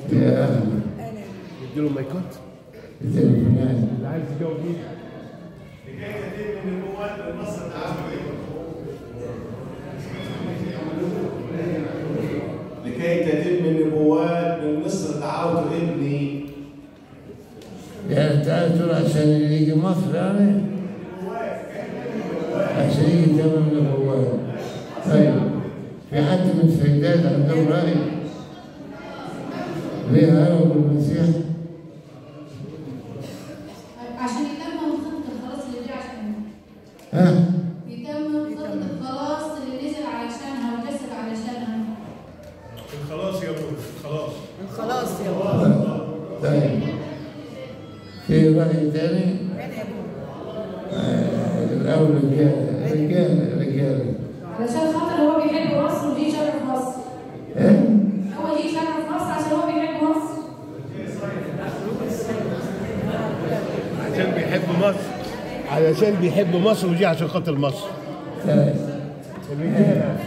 يا أهل اديله مايكات التليفونات اللي عايز يجاوب مين لكي تتم النبوات من مصر دعوت ابني يعني تعال تقول عشان يجي مصر يعني عشان يجي تمام النبوات طيب في حد من السيدات عندهم رأي ليه هرب المسيح عشان يتم خطة الخلاص اللي جه عشان ها يتم خطة الخلاص اللي نزل علشانها وجسد علشانها الخلاص يا ابني الخلاص خلاص يا بابا طيب في رأي تاني آه، الأول رجالة رجالة رجالة علشان خاطر هو بيحب مصر ودي شرف مصر إيه؟ هو دي شرف مصر عشان هو بيحب مصر عشان بيحب مصر علشان بيحب مصر ودي عشان خاطر مصر طيب الرجاله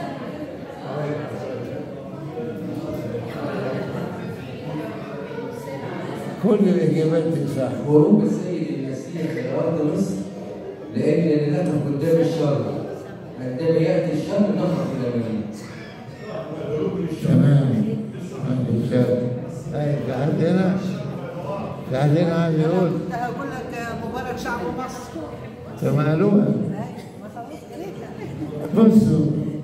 كل الإجابات دي صح هروب السيد المسيح من ارض مصر لان نتف قدام الشر عندما ياتي الشر نهرب الى المدينه تمام ما في شك طيب في حد هنا في حد هنا عايز يقول ده هقول لك مبارك شعب مصر طب ما قالوها ما خلاص قريتها بصوا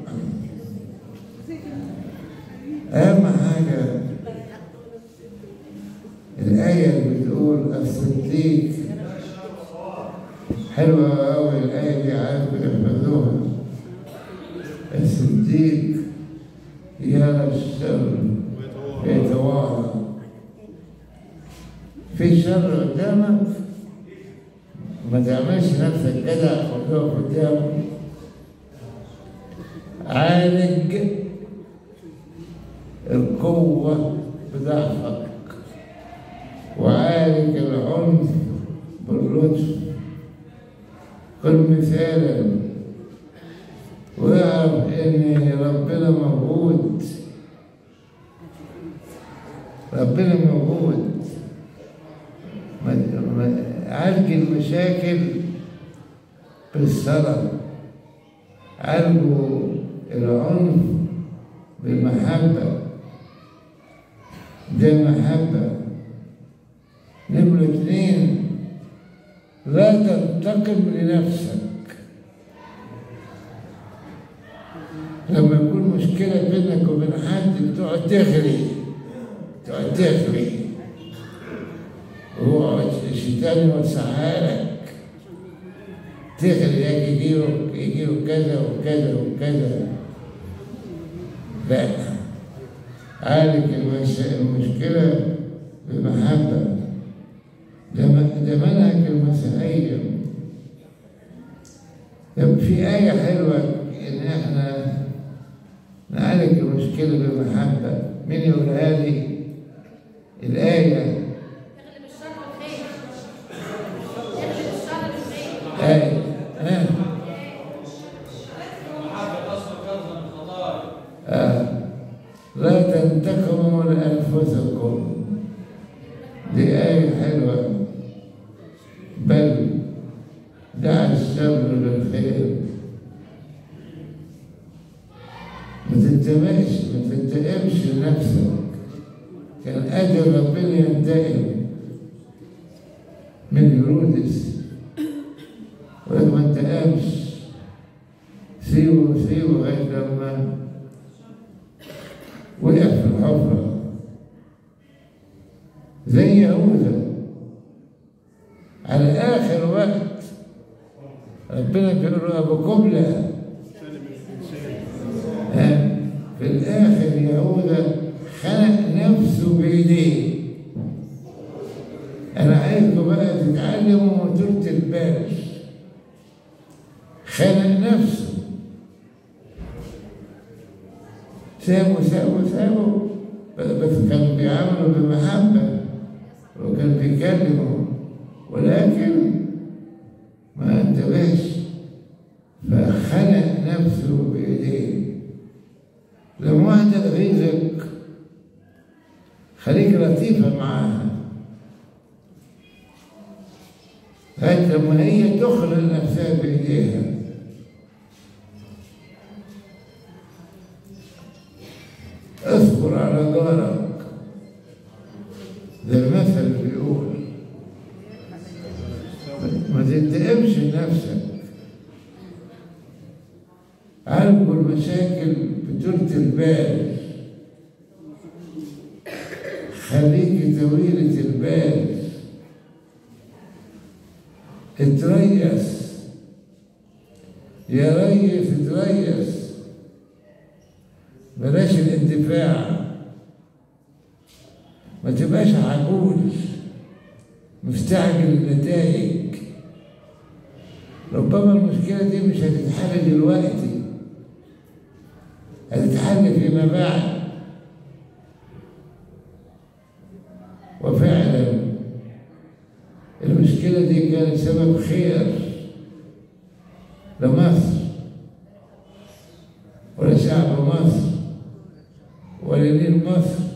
أهم حاجة الآية اللي بتقول الصديق حلوة أوي الآية دي عارف يحفظوها الصديق يرى الشر يتوارى في شر قدامك ما تعملش نفسك جدع وتقف قدامه عالج القوة بضعفك وعالج العنف باللطف كن مثالا واعرف ان ربنا موجود ربنا موجود ما- ما- عالج المشاكل بالصلاة عالجوا العنف بالمحبة ده محبة نمرة اتنين لا تنتقم لنفسك لما يكون مشكلة بينك وبين حد بتقعد تغلي تقعد تغلي وهو الشيطان يوسعها لك تغلي يجيله يجيله كذا وكذا وكذا لا عالج المش... المشكلة بمحبة ده م- ده منهج المسيحية طب في آية حلوة إن إحنا نعالج المشكلة بمحبة مين يقولها لي؟ الآية تغلب الشر بالخير تغلب الشر بالخير آية ها؟ آه. لا تنتقموا لأنفسكم دي آية حلوة بل دع الشر للخير ما تنتبهش ما تنتقمش لنفسك كان أجل ربنا ينتقم من هيرودس ولكن ما انتقمش سيبه سيبه لغاية لما وقع في الحفرة زي يهوذا على آخر وقت ربنا بيقول له أبو قبلة ها، في الآخر يهوذا خلق نفسه بإيديه أنا عايزكم بقى تتعلموا طولة البال خلق نفسه سابوا سابوا سابوا بس بس كانوا بيعاملوا بمحبة وكان بيكلموا ولكن ما انتبهش فخلق نفسه بإيديه لما واحدة تغيظك خليك لطيفة معاها لغاية لما هي تخلق نفسها بإيديها اصبر على جارك ده المثل اللي بيقول ما تنتقمش لنفسك عالجوا المشاكل بطولة البال خليك طويلة البال اتريس يا ريس اتريس بلاش الاندفاع ما تبقاش عجوز مستعجل النتائج ربما المشكلة دي مش هتتحل دلوقتي هتتحل فيما بعد وفعلا المشكلة دي كانت سبب خير لمصر ولشعب مصر ولدين مصر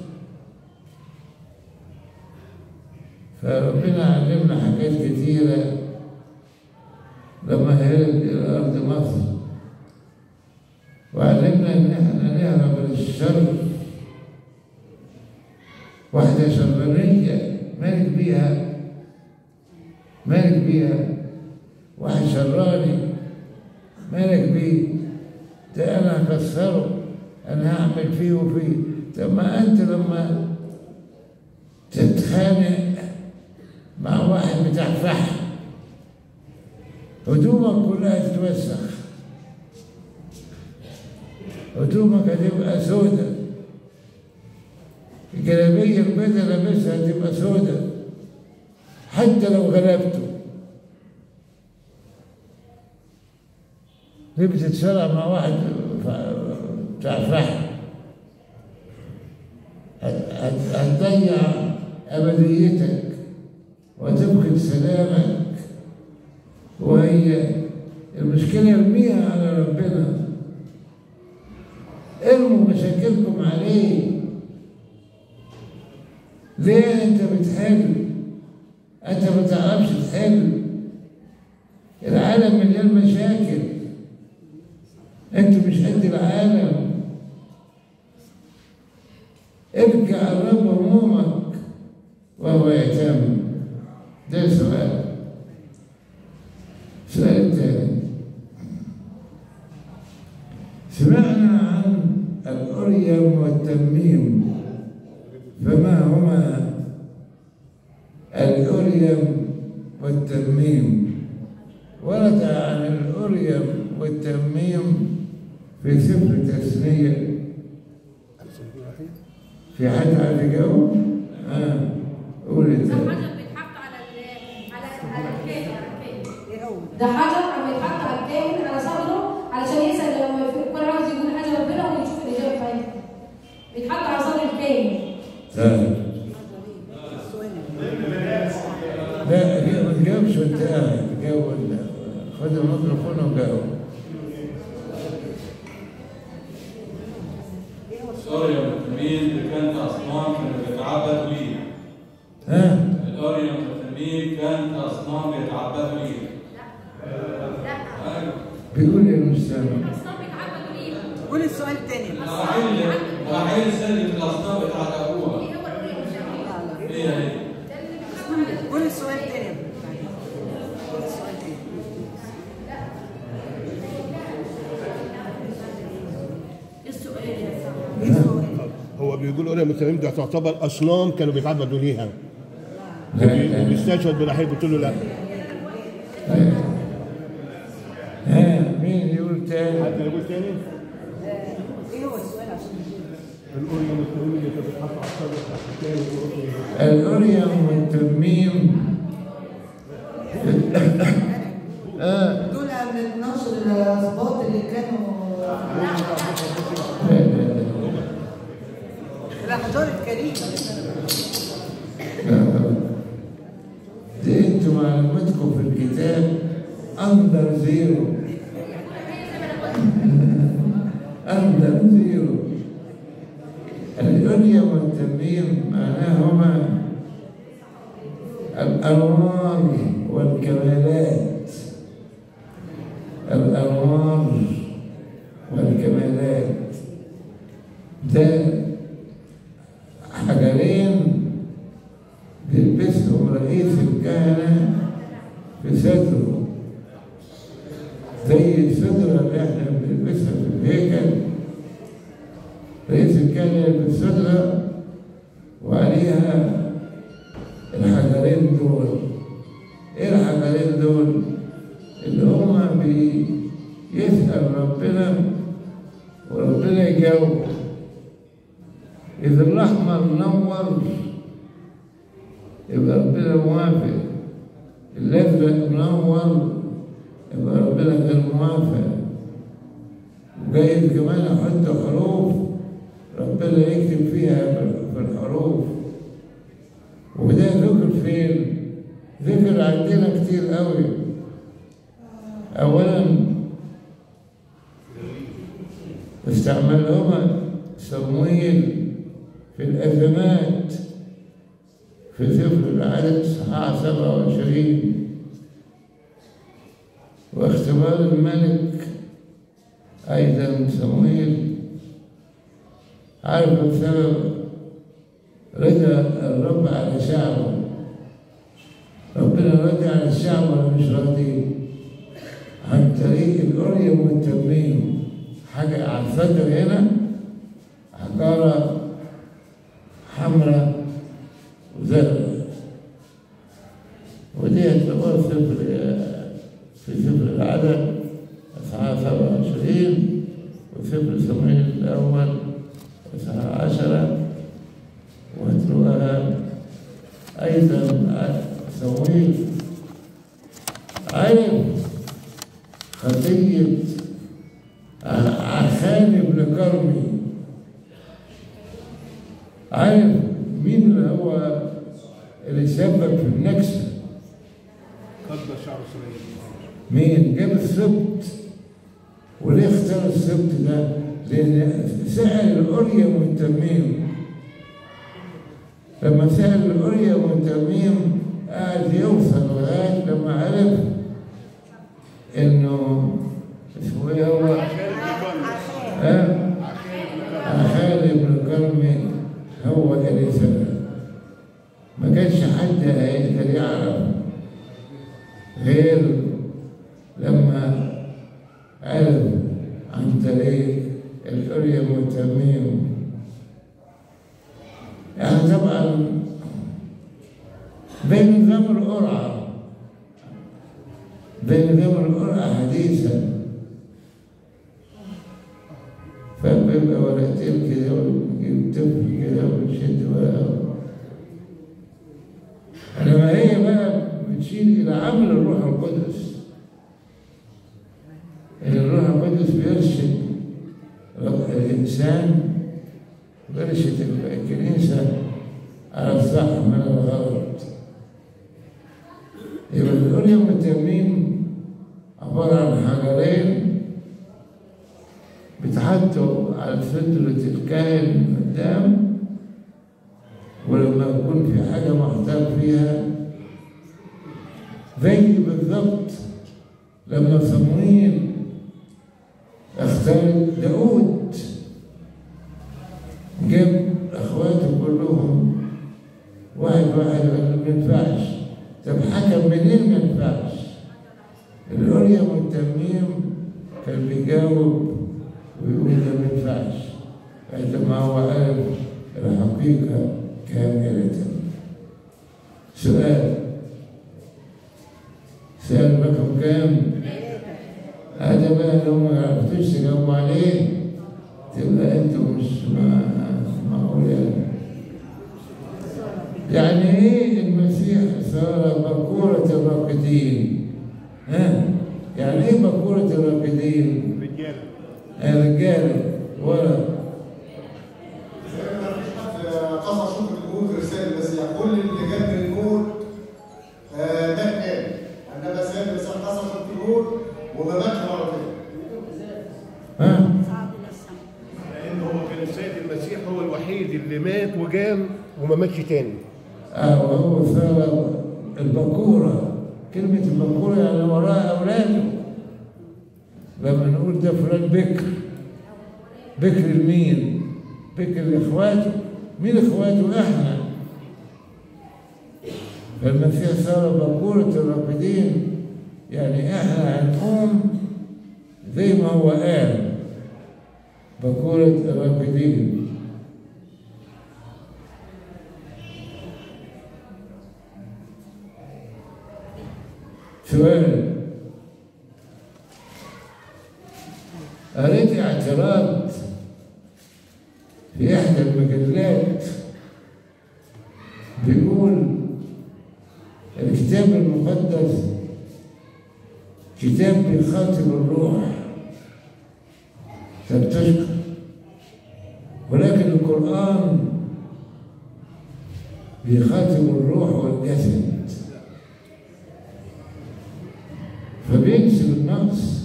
فربنا علمنا حاجات كتيرة لما هرب إلى أرض مصر وعلمنا إن إحنا نهرب من الشر واحدة شرانية مالك بيها مالك بيها واحد شراني مالك بيه ده أنا هكسره أنا هعمل فيه وفيه طب ما أنت لما تتخانق مع واحد بتاع فحم هدومك كلها تتوسخ هدومك هتبقى سودة الجلابية البيضة لابسها هتبقى سودة حتى لو غلبته ليه بتتصارع مع واحد بتاع فحم هتضيع أبديتك وتفقد سلامك وهي المشكلة ارميها على ربنا ارموا مشاكلكم عليه ليه انت بتحل انت ما تعرفش تحل العالم مليان مشاكل انت مش قد العالم ارجع الرب همومك وهو يهتم ده سؤال سؤال تاني سمعنا عن الأريم والتميم فما هما الأريم والتميم ورد عن الأريم والتميم في سفر التثنية في حد عايز يجاوب؟ اه قول ده تاني حجر بيتحط على ال على على الكاهن على الكاهن ايه هو؟ ده حجر كان بيتحط على الكاهن على صدره علشان يسأل لما يكون عاوز يقول حاجة ربنا ويشوف الإجابة بتاعتها بيتحط على صدر الكاهن طيب السؤال لا لا، ما تجاوبش وانت قاعد جاوب ولا خد الميكروفون وجاوب سوريا والتميم كانت أصنام كانوا بيتعبدوا ليها ها الأوريوم والتميم كانت أصنام بيتعبدوا ليها أيوة. بيقول يا مستمع الأصنام بيتعبدوا ليها قول السؤال تاني رايحين رايحين سلة الأصنام بتاعت أبوها إيه هو الأولى والثانية؟ هي هي قول السؤال تاني قول السؤال تاني إيه السؤال يا سامي؟ ايه السؤال؟ هو بيقول أولى المسلمين دي تعتبر أصنام كانوا بيتعبدوا ليها لا لا وبيستشهد بالأحياء قلت له لا ها مين يقول تاني حد يقول تاني ايه هو السؤال عشان الأولى المسلمين اللي كانوا بيتحطوا على الصدر تاني الأريم والتميم اه دول من 12 الاسباط اللي كانوا لا لا لا الاحجار الكريمه ده انتوا معلوماتكم في الكتاب اندر زيرو اندر زيرو الأريم والتميم والتميم معناهما الأنوار والكمالات الأنوار والكمالات ده حجرين بيلبسهم رئيس الكهنة في صدره زي الصدرة اللي احنا بنلبسها في الهيكل رئيس الكهنة يلبس صدرة وعليها الحجرين دول ايه الحجرين دول اللي هما بيسأل ربنا وربنا يجاوب إذا الأحمر نور يبقى ربنا موافق الأزرق منور يبقى ربنا غير موافق وجايز كمان أحط حروف ربنا يكتب فيها في الحروف وده ذكر فين؟ ذكر عندنا كتير قوي أولا استعملهما صمويل في الأزمات في سفر العدد صحاح 27 واختبار الملك أيضا صمويل عارف السبب رضا الرب على شعبه ربنا راضي على الشعب ولا مش راضي عن طريق الأريم والتمرين حاجة على الصدر هنا حجارة حمراء وزرقاء ودي هتلاقوها في سفر في سفر العدد أصحاح 27 وسفر صمويل الأول أصحاح 10 وهتلاقوها أيضا صمويل عرف خطية عخان بن كرمي عارف مين اللي هو اللي سبب في النكسة قد شعر سليمان مين جاب السبت وليه اختار السبت ده لان سأل الأريا والتميم لما سأل الأريا والتميم قعد يوصل لغاية لما عرف انه اسمه ايه هو ها عخال بن كرمي هو اللي سبب ما كانش حد هيقدر يعرف غير لما عرف عن طريق الأريم والتميم يعني طبعا ده نظام القرعة ده نظام القرعة حديثا فبيبقى ورقتين كده ونجيب طفل كده ونشد ورقة انما هي بقى بتشير الى عمل الروح القدس ان الروح القدس بيرشد الانسان بيرشد الكنيسه على الصح من الغلط يبقى الأريم والتميم عبارة عن حجرين بيتحطوا على فطرة الكاهن من قدام ولما يكون في حاجة محتاج فيها زي بالظبط لما صمويل اختار داود جاب اخواته كلهم واحد واحد قال له ما ينفعش طب حكم منين ما ينفعش الأريا والتميم كان بيجاوب ويقول ده ما ينفعش عندما هو عارف الحقيقة كاملة سؤال سؤال رقم كام؟ هذا بقى لو ما عرفتوش تجاوبوا عليه تبقى انتوا مش معقول يعني يعني ايه المسيح صار بكورة الراقدين؟ ها؟ يعني ايه بكورة الراقدين؟ رجاله الرجالة ورا قصر شكر الجمهور في رسالة المسيح كل اللي جاب من الموت آه، مات تاني عندما سيد المسيح قصر شكر الجمهور وما ماتش مرة تاني ها؟ صعب للسمع لان هو كان السيد المسيح هو الوحيد اللي مات وجام وما ماتش تاني آه وهو ثار البكورة كلمة البكورة يعني وراء أولاده لما نقول ده فلان بكر بكر لمين؟ بكر لإخواته مين إخواته؟ إحنا فالمسيح صار بكورة الرافدين يعني إحنا هنقوم زي ما هو قال بكورة الرافدين سؤال قريت اعتراض في إحدى المجلات بيقول الكتاب المقدس كتاب بيخاطب الروح فبتشكر ولكن القرآن بيخاطب الروح والجسد فبينسب النقص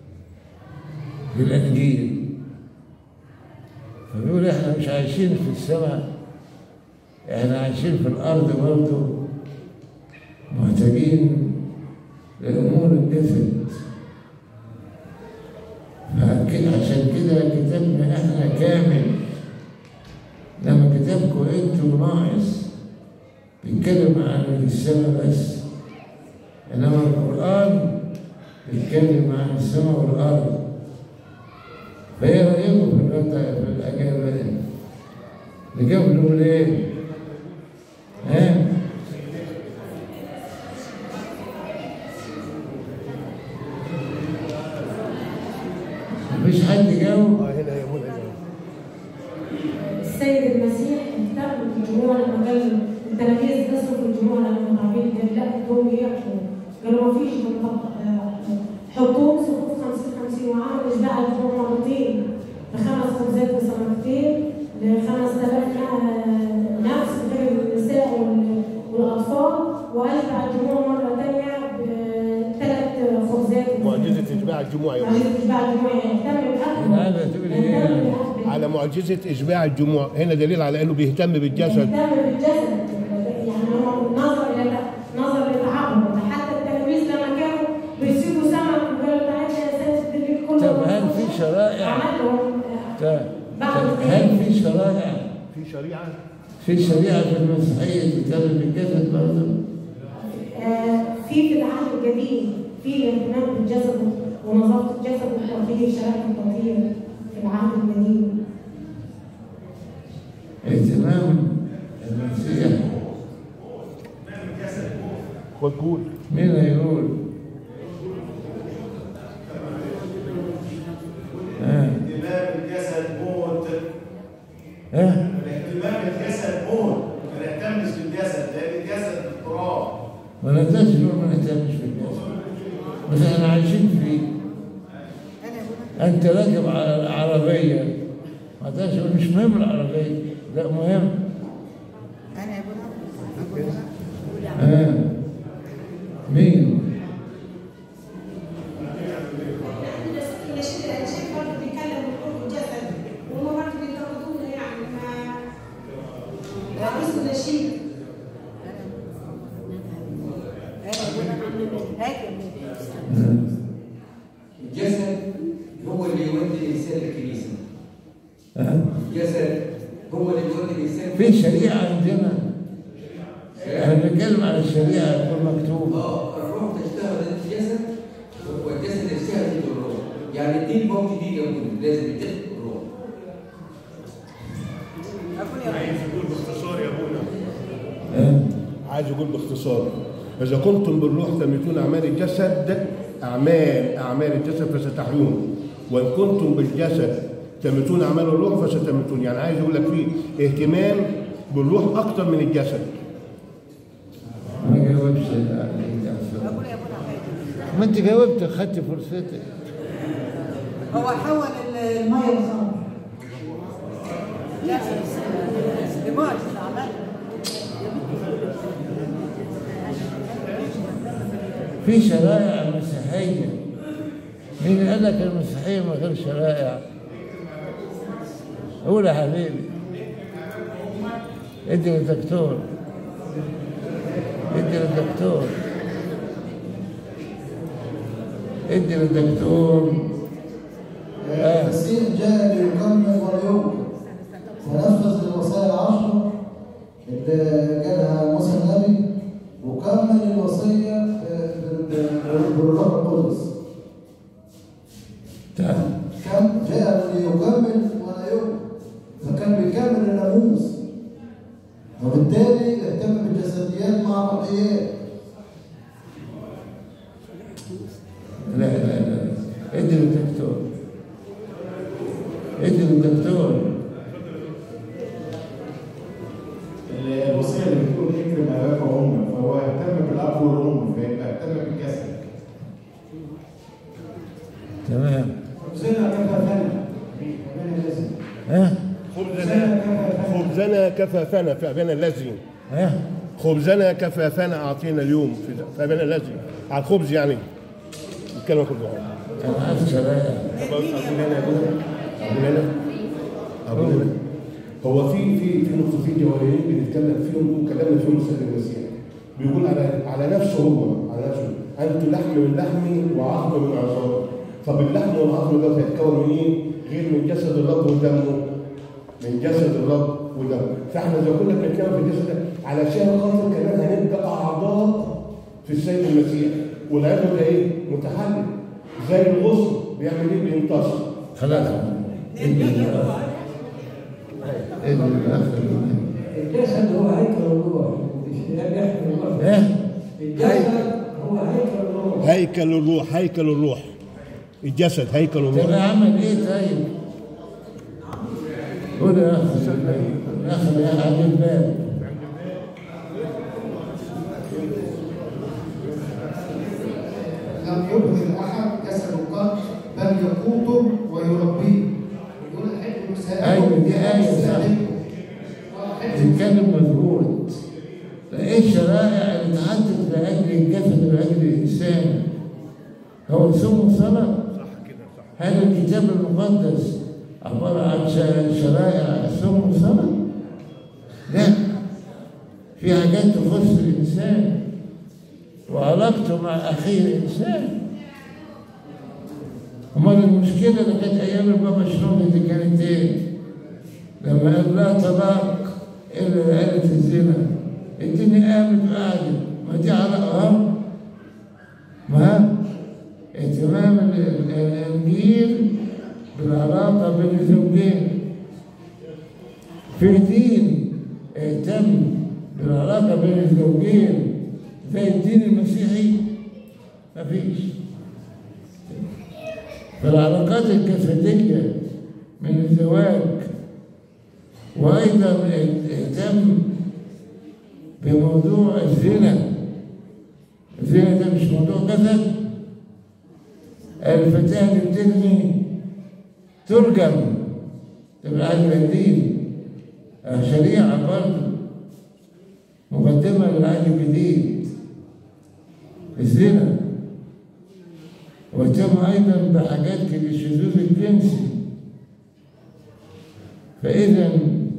للإنجيل فبيقول احنا مش عايشين في السماء احنا عايشين في الأرض برضه محتاجين لأمور الجسد فكده عشان كده كتابنا احنا كامل لما كتابكم انتوا ناقص بيتكلم عن السماء بس انما القرآن بيتكلم عن السماء والأرض فايه رأيكم في الرد في الأجابة دي؟ نجاوب نقول ايه؟ ها؟ مفيش حد جاوب؟ اه هنا يا منى السيد المسيح اهتم بالجموع لما قال التلاميذ نزلوا في الجموع لما عارفين قال لا دول ياكلوا قالوا ما فيش حطوهم صفوف 50 50 وعمل اشباع الجموع مرتين بخمس خبزات وسمكتين ل 5000 نفس غير النساء وال- والاطفال واشبع الجموع مره ثانيه بثلاث خبزات معجزة إشباع الجموع يا منى معجزه اشباع الجموع يهتم بالاكل هذا تقول ايه يهتم يعني؟ بالأكل. على معجزة إشباع الجموع هنا دليل على إنه بيهتم بالجسد يهتم بالجسد يعني هو نظر الى نظر لتعبهم حتى التلاميذ لما كانوا بيسيبوا سمك وقالوا تعالى يا سيد الليل كله طب هل في شرائع؟ عمل لهم طب طب هل في شرائع؟ في شريعة في شريعة في المسيحية تتكلم بالجسد برضه؟ آه، في في العهد القديم في الاهتمام بالجسد ونظافه الجسد والتطهير شرائع التطهير في العهد القديم اهتمام المسيح وتقول مين هيقول؟ ها اهتمام الجسد موت ها اهتمام الجسد موت ما نهتمش بالجسد لان الجسد اضطراب ما نقدرش نقول ما نهتمش بالجسد بس احنا عايشين فيه انا هنا انت راكب على عربية ما تقدرش تقول مش مهم العربية لا مهم انا يا ابونا أبونا. ها مين؟ النشيد الانشاد برضه بيتكلم بقلوب الجسد وهم برضه بينتقدونا يعني ما عاوزوا نشيد انا يا ابونا هاك يا ابونا ها. الجسد هو اللي يودي الانسان للكنيسه ها؟ الجسد هو اللي يودي الانسان في شريعة عندنا احنا بنتكلم عن الشريعة يكون مكتوب اه الروح تشتغل ضد الجسد والجسد يشتغل ضد الروح يعني الدين موجود دي جنبه لازم يتفق الروح ابونا يا ابونا عايز يقول باختصار يا ابونا ها؟ عايز يقول باختصار إذا كنتم بالروح تميتون أعمال الجسد أعمال أعمال الجسد فستحيون وإن كنتم بالجسد تميتون أعمال الروح فستميتون يعني عايز يقول لك في اهتمام بالروح أكتر من الجسد ما جاوبش عليك يا أستاذ. ابونا يا ابونا هاك ما انت جاوبت خدت فرصتك هو حول الميه لخمر لا لمعجزه عمل في شرائع مسيحية مين قال لك المسيحية من غير شرائع؟ قول يا حبيبي ادي للدكتور ادي للدكتور ادي للدكتور آه. المسيح جاء ليكمل وليوم ونفذ الوصايا العشرة اللي قالها موسى النبي وكمل الوصية بال- بال- بالروح القدس تعال كان جاء ليكمل ولا يوم فكان بيكمل الناموس وبالتالي اهتم بالجسديات مع الروحيات لا لا لا ادي للدكتور ادي للدكتور الوصيه اللي بتقول اكرم اباك وامك فهو اهتم بالاب والام فيبقى اهتم بالجسد تمام زنا كفى فنا فنا لازم ها خبزنا خبزنا كفافنا في أبانا الذي ها خبزنا كفافنا أعطينا اليوم في في أبانا الذي على الخبز يعني الكلمة كلها انا عايز شرايع أقول أنا أقول أنا أقول أنا هو في في في نقطتين جوهريين بنتكلم فيهم وكلامنا فيهم سيد المسيح بيقول على على نفسه هو على نفسه انتم لحم من لحمي وعظم من عظامي طب اللحم والعظم ده هيتكون منين؟ غير من جسد الرب ودمه من جسد الرب ودمه فاحنا زي كنا بنتكلم في الجسد ده علشان خاطر كمان هنبقى اعضاء في السيد المسيح والعضو ده ايه؟ متحرك زي الغصن بيعمل ايه؟ بينتصر خلاص ادي للأخ ادي للأخ الجسد هو هيكل الروح الإسلام يحمل الروح ها الجسد هو هيكل الروح هيكل الروح هيكل الروح الجسد هيكل الروح تبقى عمل ايه طيب؟ قول يا اخ اخ يا عبد الباب لم يبهر احد جسد قط بل يقوته ويربيه يقول احب مساء أيوة، دي آية صح. تتكلم مظبوط فايه الشرائع اللي اتعدت لاجل الجسد ولاجل الانسان هو صوم وصلاه هل الكتاب المقدس عباره عن ش- شرائع صوم وصلاه؟ لا في حاجات تخص الانسان وعلاقته مع اخيه الانسان امال المشكله اللي كانت ايام البابا شنودة دي كانت ايه؟ لما قال لا طلاق الا لآلة الزنا الدنيا قامت وقعدت ما دي علاقه اهو ما اهتمام ال- ال- الانجيل بالعلاقه بين الزوجين في دين اهتم بالعلاقه بين الزوجين زي الدين المسيحي مفيش فالعلاقات الجسديه من الزواج وايضا اهتم بموضوع الزنا الزنا ده مش موضوع جسد الفتاة اللي بترمي ترجم تبقى عالم الدين شريعة برضه مقدمة للعهد الجديد الزنا واهتم أيضا بحاجات كالشذوذ الجنسي فإذا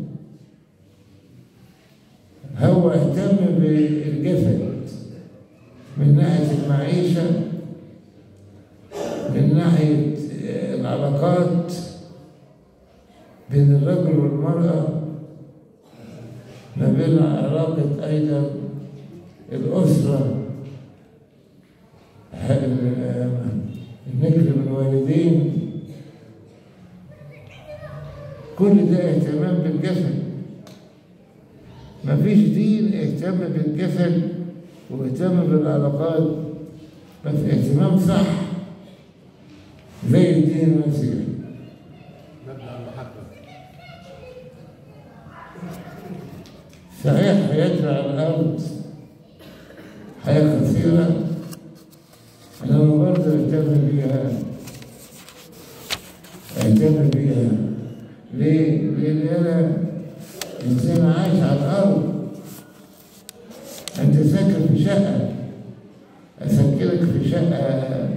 هو اهتم بالجسد من ناحية المعيشة من ناحية العلاقات بين الرجل والمرأة ما بين علاقة أيضا الأسرة النكر بالوالدين كل ده اهتمام بالجسد مفيش دين اهتم بالجسد واهتم بالعلاقات بس اهتمام صح زي الدين المسيحي صحيح حياتنا على الأرض حياة قصيرة أنا برضه أهتم بيها أهتم بيها ليه؟ لأن أنا إنسان عايش على الأرض أنت ساكن في شقة أسكنك في شقة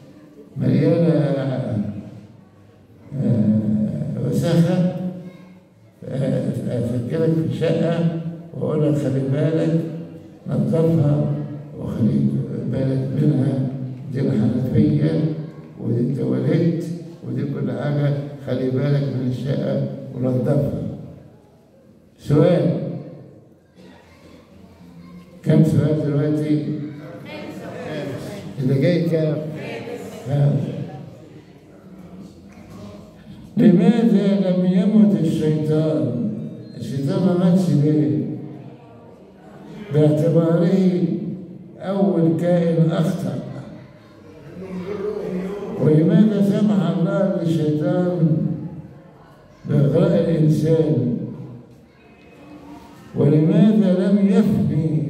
مليانة آه، وساخة أسكنك في شقة وأقول لك خلي بالك نظفها وخلي بالك منها دي الحنفية ودي التواليت ودي كل حاجة خلي بالك من الشقة ونظفها سؤال كم سؤال دلوقتي؟ اللي جاي كام؟ خامس لماذا لم يمت الشيطان؟ الشيطان ما ماتش ليه؟ باعتباره أول كائن أخطأ ولماذا سمح الله للشيطان بإغراء الإنسان ولماذا لم يفني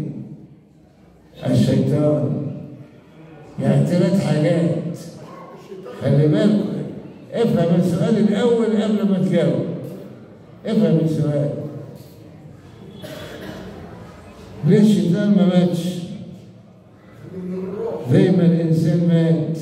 الشيطان يعني ثلاث حاجات خلي بالك افهم السؤال الأول قبل ما تجاوب افهم السؤال ليه الشيطان ما ماتش زي ما الإنسان مات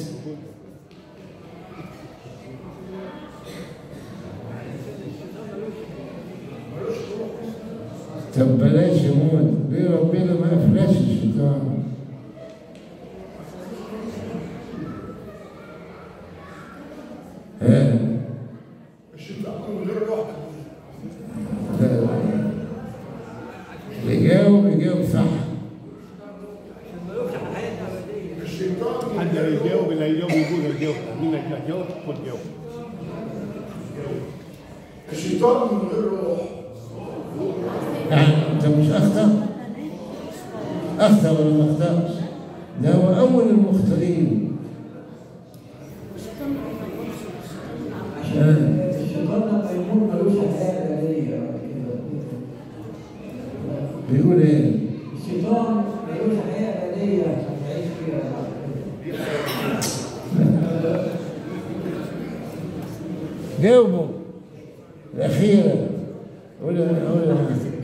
طب بلاش يموت ليه ربنا ما أفلاش الشيطان ها لا. يجاوب يجاوب صح حد هيجاوب اللي هيجاوب يقول هيجاوب مين هيجاوب خد جاوب الشيطان من غير روح يعني انت مش اخطا اخطا ولا ما اخطاش ده هو اول المخطئين آه. الشيطان لما يموت ملوش حياه ابديه بعد كده. بيقول ايه الشيطان ملوش حياه ابديه عشان يعيش فيها بعد كده. جاوبوا الأخيرة قول قول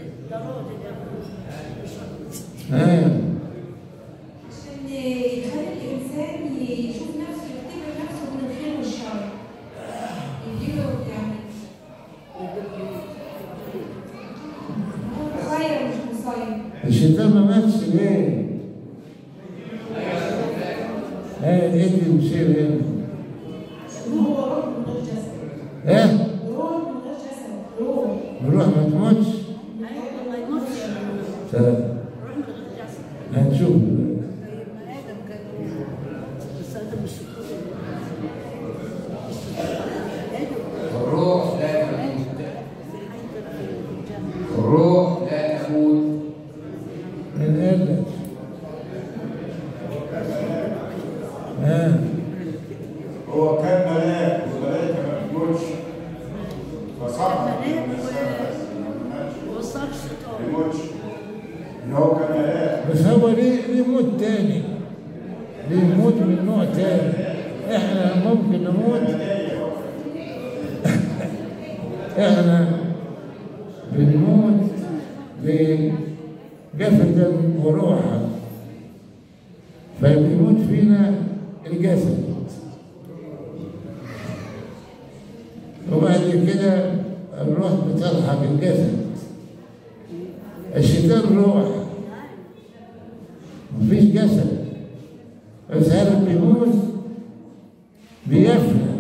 ها عشان يخلي الإنسان يشوف نفسه يعتبر نفسه من الخير والشر. يديله يعني هو صغير مش قصير. الشيطان ما ماتش ليه؟ ها ادي مشير هنا هو روح من غير جسد. ها روح من غير جسد. روح. نروح ما تموتش ايوه ما يموتش طيب هنشوف ما ادم كان بس ادم مش الروح لا تموت الروح لا تموت من قال لك ها هو كان ملاك والملائكه ما بتموتش فصح ملاك ما وصار الشيطان بيموتش ان هو كان ملاك بس هو ليه ليه موت تاني ليه موت من نوع تاني احنا ممكن نموت احنا بنموت جسدا وروحا فبيموت فينا الجسد وبعد كده الروح بتلحق الجسد الشيطان روح مفيش جسد بس هذا بيموت بيفنى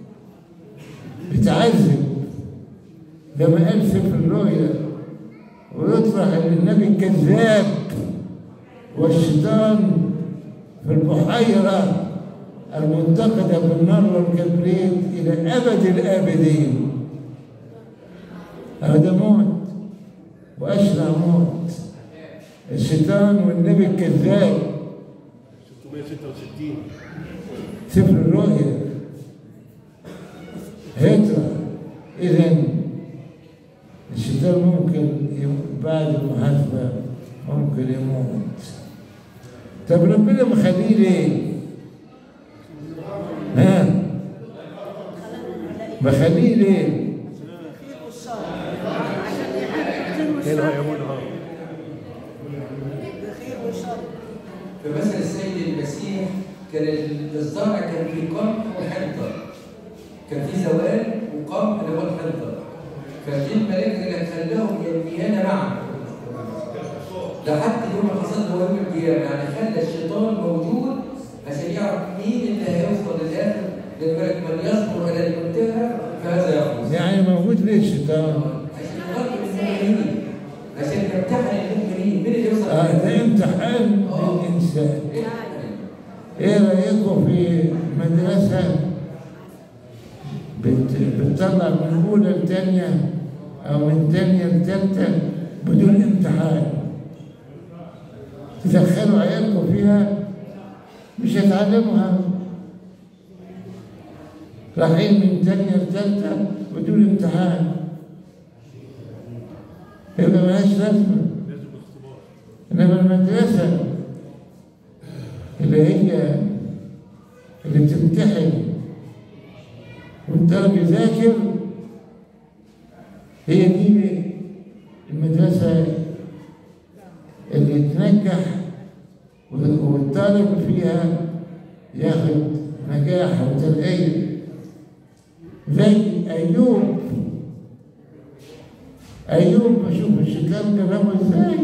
بتعذب لما قال سفر الرؤيا ويطرح النبي الكذاب والشيطان في البحيرة المنتقدة بالنار والكبريت إلى أبد الآبدين هذا موت وأشنع موت الشيطان والنبي الكذاب 666 سفر الرؤيا هيطرح إذا الشيطان ممكن يم- بعد المحاسبة ممكن يموت طب ربنا مخليه ليه؟ ها؟ مخليه ليه؟ الخير والشر عشان يحب الخير هنا والشر يا منى الخير والشر في مثل السيد المسيح كان الزرع كان فيه قمح وحنطة كان فيه زوال وقمح اللي هو الحنطة فجه الملائكة اللي خلاهم ينميان معا ده حتى يوم ما حصل له يوم القيامه يعني خلى الشيطان موجود عشان يعرف مين اللي هيوصل للاخر للملك من يصبر الى المنتهى فهذا يخلص يعني موجود ليه الشيطان؟ عشان يغرب المؤمنين عشان يمتحن المؤمنين مين اللي يوصل آه ده امتحان للإنسان إيه رأيكم في مدرسة بت- بتطلع من أولى لتانية أو من تانية لتالتة بدون امتحان تدخلوا عيالكم فيها مش هيتعلموها رايحين من تانية لتالتة بدون امتحان يبقى ملهاش لازمة إنما المدرسة اللي هي اللي بتمتحن والطالب يذاكر هي دي المدرسة اللي تنجح والطالب فيها ياخد نجاح وترقية زي أيوب أيوب بشوف الشيطان جربه إزاي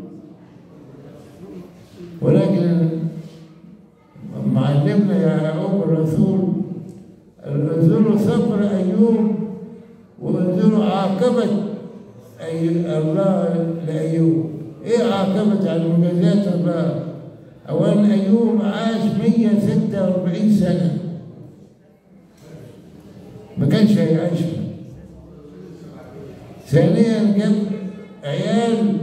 ولكن معلمنا يعقوب الرسول انظروا صبر أيوب وانظروا عاقبة أي الله لأيوب إيه عاقبة على مجازات الله؟ أولا أيوب عاش 146 سنة ما كانش هيعيشها ثانيا جاب عيال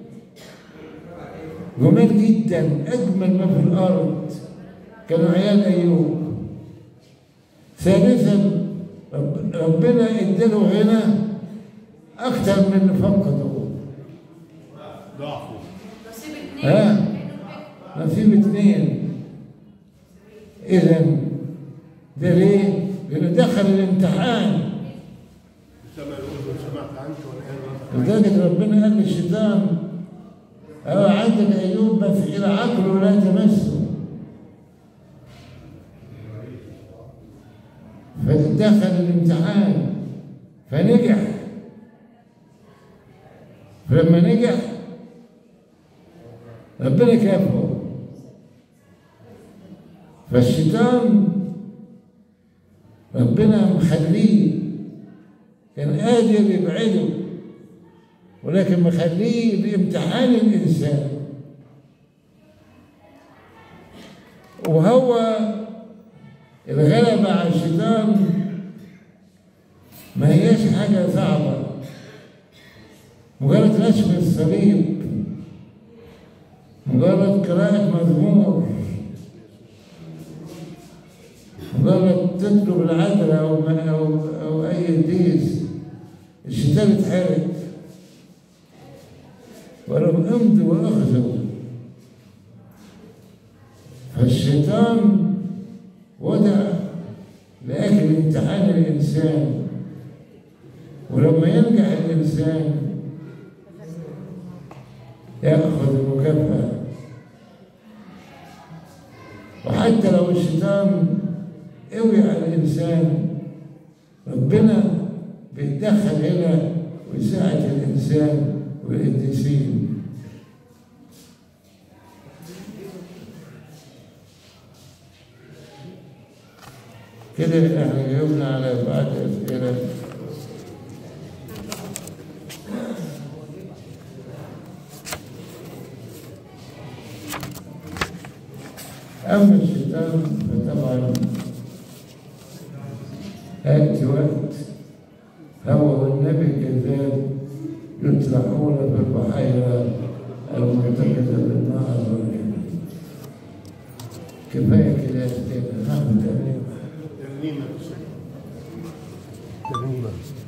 جمال جدا اجمل ما في الارض كانوا عيال ايوب ثالثا رب ربنا اداله غنى اكثر من اللي فقده ضعفه ها نصيب اثنين اذا ده ليه؟ لانه دخل الامتحان سمع الاذن سمعت عنك والان لذلك ربنا قال للشيطان اه عندك ايوب بس الى عقله لا تمسه فدخل الامتحان فنجح فلما نجح ربنا كافئه فالشيطان ربنا مخليه كان قادر يبعده ولكن مخليه لامتحان الإنسان وهو الغلبة على الشيطان ما هياش حاجة صعبة مجرد رسم الصليب مجرد قراءة مزمور مجرد تطلب العدل أو ما أو أو أي ديس الشيطان اتحرك ولو امضوا واخذوا فالشيطان وضع لأجل امتحان الإنسان ولما ينجح الإنسان يأخذ المكافأة وحتى لو الشيطان قوي على الإنسان ربنا بيتدخل هنا ويساعد الإنسان والقديسين كده احنا جاوبنا على بعض الأسئلة أما الشيطان فطبعا يأتي وقت هو والنبي كذاب يطرحون في البحيرة المعتقدة بالنار والجنة كفاية كده يا سيدنا ناخد تمرين ترنيمه ترنيمه